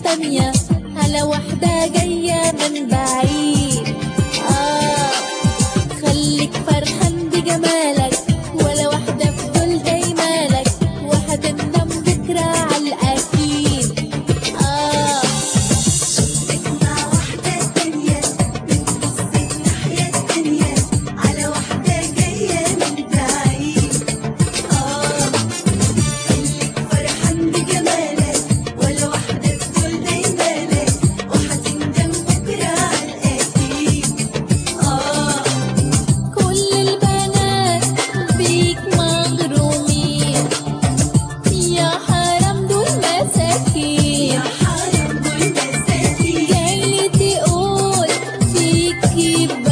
تانية على واحدة جاية من بعيد آه خليك فرحان بجمالك ولا واحدة في دول دايمالك وهتندم بكرة على الأكيد آه مع واحدة تانية بتبص الناحية التانية على واحدة جاية من بعيد آه خليك فرحان بجمالك ولا واحدة في دول دايمالك وهتندم بكرة على الأكيد آه كل البنات بيك مغرومين يا حرام دول مساكين يا حرام دول مساكين جاي تقول فيكي